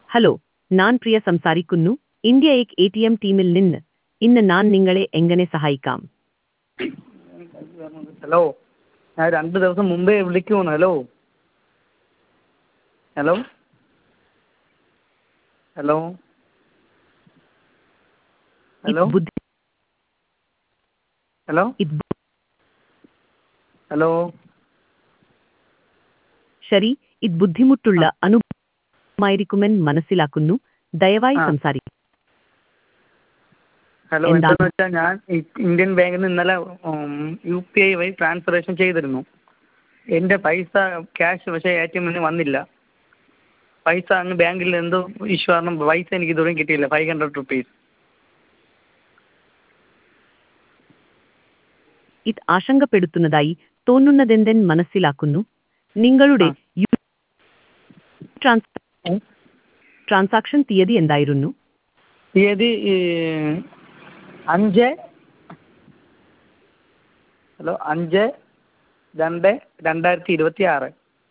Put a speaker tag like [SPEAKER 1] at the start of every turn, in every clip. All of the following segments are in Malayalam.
[SPEAKER 1] ഹലോ ഞാൻ പ്രിയ സംസാരിക്കുന്നു ഇന്ത്യ എക് എ ടി എം ടീമിൽ നിന്ന് ഇന്ന് ഞാൻ നിങ്ങളെ എങ്ങനെ സഹായിക്കാം
[SPEAKER 2] ഹലോ ഞാൻ രണ്ട് ദിവസം മുമ്പേ വിളിക്കുവാണ് ഹലോ ഹലോ ഹലോ ഹലോ
[SPEAKER 1] ഇത് ബുദ്ധി
[SPEAKER 2] ഹലോ
[SPEAKER 1] ഇത് ബു-
[SPEAKER 2] ഹലോ
[SPEAKER 1] ശരി ഇത് ബുദ്ധിമുട്ടുള്ള അനുഭവമായിരിക്കുമെന്ന് മനസ്സിലാക്കുന്നു ദയവായി
[SPEAKER 2] ആ.
[SPEAKER 1] സംസാരിക്കും
[SPEAKER 2] ഹലോ
[SPEAKER 1] എന്താണ്?
[SPEAKER 2] എന്താണെന്ന് വെച്ചാൽ ഞാൻ ഇ- ഇന്ത്യൻ ബാങ്കിൽ നിന്ന് ഇന്നലെ യു പി ഐ വഴി ട്രാൻസ്ഫറേഷൻ ചെയ്തിരുന്നു എൻ്റെ പൈസ ക്യാഷ് പക്ഷേ എ ടി എമ്മിന് വന്നില്ല പൈസ അങ്ങ് ബാങ്കിൽ എന്തോ ഇഷ്യൂ കാരണം പൈസ എനിക്ക് ഇതുവരെയും കിട്ടിയില്ല ഫൈവ് ഹൺഡ്രഡ് റുപ്പീസ്
[SPEAKER 1] ഇത് ആശങ്കപ്പെടുത്തുന്നതായി തോന്നുന്നതെന്തെന്ന് മനസ്സിലാക്കുന്നു നിങ്ങളുടെ
[SPEAKER 2] ആ.
[SPEAKER 1] യു- ട്രാൻസ് ട്രാൻസാക്ഷൻ തീയതി എന്തായിരുന്നു
[SPEAKER 2] തീയതി ഈ, അഞ്ച് ഹലോ അഞ്ച് രണ്ട് രണ്ടായിരത്തി ഇരുപത്തി ആറ്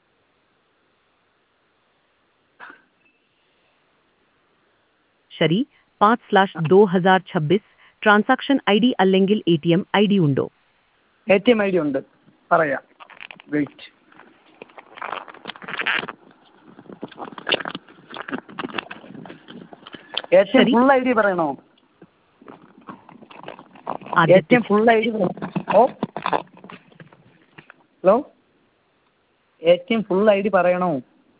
[SPEAKER 1] ശരി പാँच സ്ലാഷ് ദോ ഹസാർ ഛബ്ബീസ് ട്രാൻസാക്ഷൻ ഐ ഡി അല്ലെങ്കിൽ A T M I D ഉണ്ടോ
[SPEAKER 2] A T M I D ഉണ്ട് പറയാം വെയിറ്റ് എ ടി എം
[SPEAKER 1] ശരി.
[SPEAKER 2] ഫുൾ ഐ ഡി പറയണോ എ ടി
[SPEAKER 1] ആദ്യത്തെ
[SPEAKER 2] എം ഫുൾ ഐ ഡി ഓ hello A T M full I D പറയണോ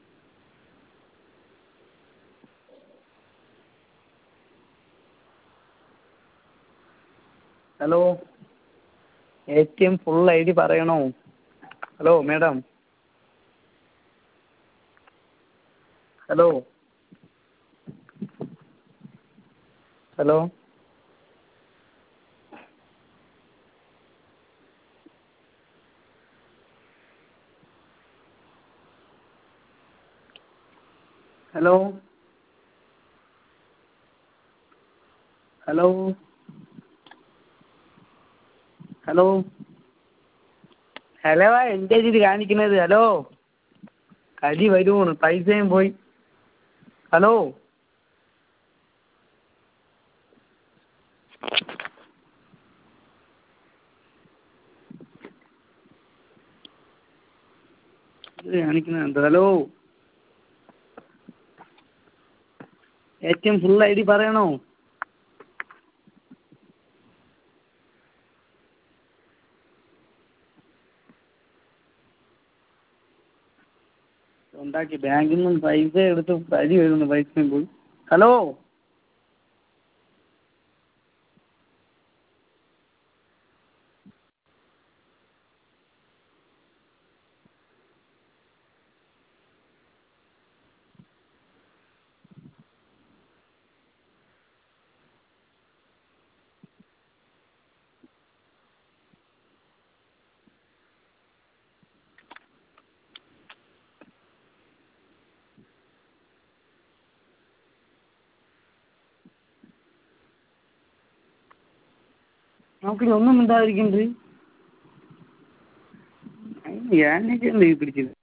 [SPEAKER 2] hello A T M full I D പറയണോ hello madam hello hello hello hello hello hello എന്താ ഇത് കാണിക്കുന്നത് ഹലോ കലി വരുവാണ് പൈസയും പോയി ഹലോ ഇത് കാണിക്കുന്നത് എന്താ hello A T M full I D പറയണോ ഉണ്ടാക്കി ബാങ്കിൽ നിന്നും പൈസ എടുത്ത് വഴി വരുന്നു പൈസയും പോയി ഹലോ നമുക്കിനി ഒന്നും മിണ്ടാതിരിക്കണ്ട് ഞാനൊക്കെ ഉണ്ട് ഈ പിടിച്ചത്